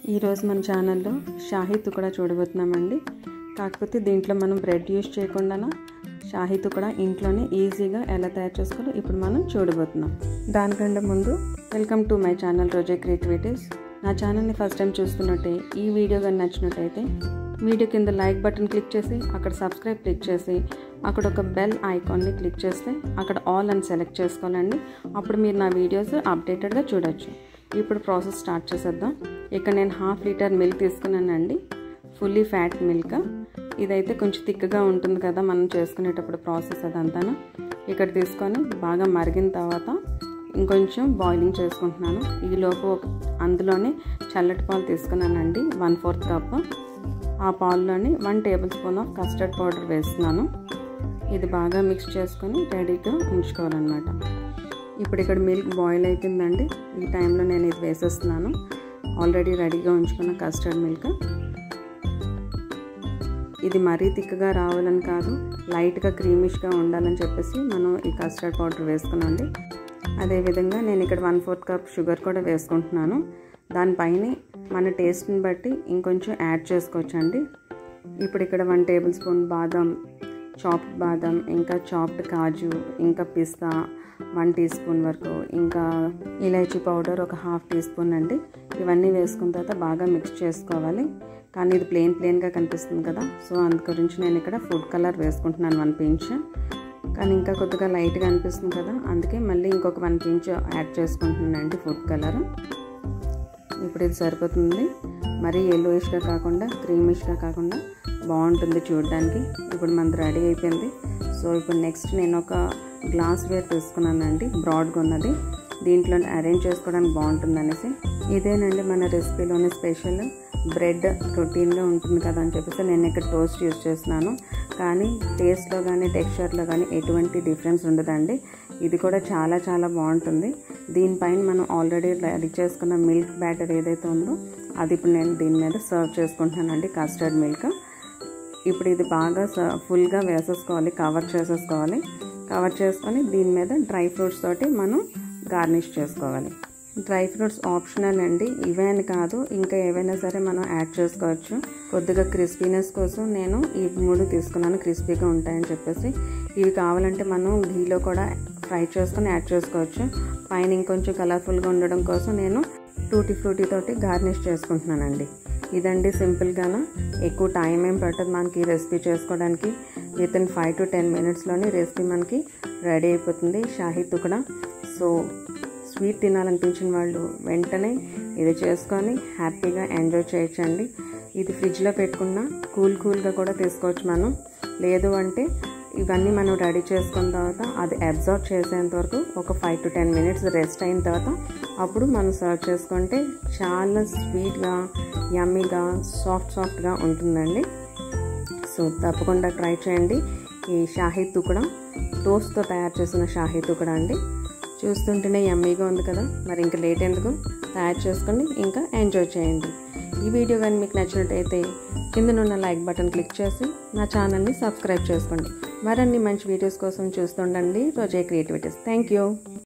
ఈరోజు మన ఛానల్లో షాహీ తుకడా చూడబోతున్నామండి కాకపోతే దీంట్లో మనం బ్రెడ్ యూస్ చేయకుండా షాహీ తుకడా ఇంట్లోనే ఈజీగా ఎలా తయారు చేసుకోవాలో ఇప్పుడు మనం చూడబోతున్నాం దానికంటే ముందు వెల్కమ్ టు మై ఛానల్ రోజే క్రియేటివిటీస్ నా ఛానల్ని ఫస్ట్ టైం చూస్తున్నట్టే ఈ వీడియో కానీ నచ్చినట్టయితే వీడియో కింద లైక్ బటన్ క్లిక్ చేసి అక్కడ సబ్స్క్రైబ్ క్లిక్ చేసి అక్కడ ఒక బెల్ ఐకాన్ని క్లిక్ చేస్తే అక్కడ ఆల్ అని సెలెక్ట్ చేసుకోవాలండి అప్పుడు మీరు నా వీడియోస్ అప్డేటెడ్గా చూడొచ్చు ఇప్పుడు ప్రాసెస్ స్టార్ట్ చేసేద్దాం ఇక్కడ నేను హాఫ్ లీటర్ మిల్క్ తీసుకున్నానండి ఫుల్లీ ఫ్యాట్ మిల్క్ ఇదైతే కొంచెం థిక్గా ఉంటుంది కదా మనం చేసుకునేటప్పుడు ప్రాసెస్ అదంతా ఇక్కడ తీసుకొని బాగా మరిగిన తర్వాత ఇంకొంచెం బాయిలింగ్ చేసుకుంటున్నాను ఈలోపు అందులోనే చల్లటి పాలు తీసుకున్నానండి వన్ ఫోర్త్ కప్ ఆ పాల్లోని one tablespoon of custard powder వేస్తున్నాను ఇది బాగా మిక్స్ చేసుకొని రెడీగా ఉంచుకోవాలన్నమాట ఇప్పుడు ఇక్కడ మిల్క్ బాయిల్ అవుతుందండి ఈ టైంలో నేను ఇది వేసేస్తున్నాను ఆల్రెడీ రెడీగా ఉంచుకున్న కస్టర్డ్ మిల్క్ ఇది మరీ థిక్గా రావాలని కాదు లైట్గా క్రీమిష్గా ఉండాలని చెప్పేసి మనం ఈ కస్టర్డ్ పౌడర్ వేసుకున్నాండి అదేవిధంగా నేను ఇక్కడ వన్ ఫోర్త్ కప్ షుగర్ కూడా వేసుకుంటున్నాను దానిపైన మన టేస్ట్ని బట్టి ఇంకొంచెం యాడ్ చేసుకోవచ్చండి ఇప్పుడు ఇక్కడ వన్ టేబుల్ స్పూన్ బాదం చాప్డ్ బాదం ఇంకా చాప్డ్ కాజు ఇంకా పిస్తా వన్ టీ స్పూన్ వరకు ఇంకా ఇలాచీ పౌడర్ ఒక హాఫ్ టీ స్పూన్ అండి ఇవన్నీ వేసుకున్న తర్వాత బాగా మిక్స్ చేసుకోవాలి కానీ ఇది ప్లెయిన్ ప్లెయిన్గా కనిపిస్తుంది కదా సో అందు గురించి నేను ఇక్కడ ఫుడ్ కలర్ వేసుకుంటున్నాను వన్ పించ్ కానీ ఇంకా కొద్దిగా లైట్గా అనిపిస్తుంది కదా అందుకే మళ్ళీ ఇంకొక వన్ పించ్ యాడ్ చేసుకుంటున్నానండి ఫుడ్ కలర్ ఇప్పుడు ఇది సరిపోతుంది మరీ ఎల్లోయిష్గా కాకుండా క్రీమిష్గా కాకుండా బాగుంటుంది చూడడానికి ఇప్పుడు మనది రెడీ అయిపోయింది సో ఇప్పుడు నెక్స్ట్ నేను ఒక గ్లాస్ వేర్ తీసుకున్నానండి బ్రాడ్గా ఉన్నది దీంట్లో అరేంజ్ చేసుకోవడానికి బాగుంటుంది అనేసి ఇదేనండి మన రెసిపీలోని స్పెషల్ బ్రెడ్ రొటీన్గా ఉంటుంది కదా అని చెప్పేసి నేను ఇక్కడ టోస్ట్ యూస్ చేస్తున్నాను కానీ టేస్ట్లో కానీ టెక్స్చర్లో కానీ ఎటువంటి డిఫరెన్స్ ఉండదండి ఇది కూడా చాలా చాలా బాగుంటుంది దీనిపైన మనం ఆల్రెడీ రెడీ చేసుకున్న మిల్క్ బ్యాటర్ ఏదైతే ఉందో అది ఇప్పుడు నేను దీని మీద సర్వ్ చేసుకుంటున్నానండి కస్టర్డ్ మిల్క్ ఇప్పుడు ఇది బాగా ఫుల్గా వేసేసుకోవాలి కవర్ చేసేసుకోవాలి కవర్ చేసుకొని దీని మీద డ్రై ఫ్రూట్స్ తోటి మనం గార్నిష్ చేసుకోవాలి డ్రై ఫ్రూట్స్ ఆప్షనల్ అండి ఇవే అని కాదు ఇంకా ఏవైనా సరే మనం యాడ్ చేసుకోవచ్చు కొద్దిగా క్రిస్పీనెస్ కోసం నేను ఈ మూడు తీసుకున్నాను క్రిస్పీగా ఉంటాయని చెప్పేసి ఇవి కావాలంటే మనం ఘీలో కూడా ఫ్రై చేసుకొని యాడ్ చేసుకోవచ్చు పైన ఇంకొంచెం కలర్ఫుల్గా ఉండడం కోసం నేను టూటీ ఫ్రూటీ తోటి గార్నిష్ చేసుకుంటున్నానండి ఇదండి సింపుల్గాన ఎక్కువ టైం ఏం పట్టదు మనకి రెసిపీ చేసుకోవడానికి within five to ten మినిట్స్లోని రెసిపీ మనకి రెడీ అయిపోతుంది షాహీ తుకడా సో స్వీట్ తినాలనిపించిన వాళ్ళు వెంటనే ఇది చేసుకొని హ్యాపీగా ఎంజాయ్ చేయొచ్చండి ఇది ఫ్రిడ్జ్లో పెట్టుకున్న కూల్ కూల్గా కూడా తీసుకోవచ్చు మనం లేదు అంటే ఇవన్నీ మనం రెడీ చేసుకున్న తర్వాత అది అబ్జర్వ్ చేసేంత వరకు ఒక five to ten minutes rest అయిన తర్వాత అప్పుడు మనం సర్వ్ చేసుకుంటే చాలా స్వీట్గా యమ్మీగా సాఫ్ట్ సాఫ్ట్గా ఉంటుందండి సో తప్పకుండా ట్రై చేయండి ఈ షాహీ తుకడా టోస్ట్తో తయారు చేసిన షాహీ తుకడా అండి చూస్తుంటేనే యమ్మీగా ఉంది కదా మరి ఇంకా లేట్ ఎందుకు తయారు చేసుకొని ఇంకా ఎంజాయ్ చేయండి ఈ వీడియో కానీ మీకు నచ్చినట్టయితే కిందనున్న లైక్ బటన్ క్లిక్ చేసి నా ఛానల్ని సబ్స్క్రైబ్ చేసుకోండి మరిన్ని మంచి వీడియోస్ కోసం చూస్తుండండి రోజే క్రియేటివిటీస్ థ్యాంక్ యూ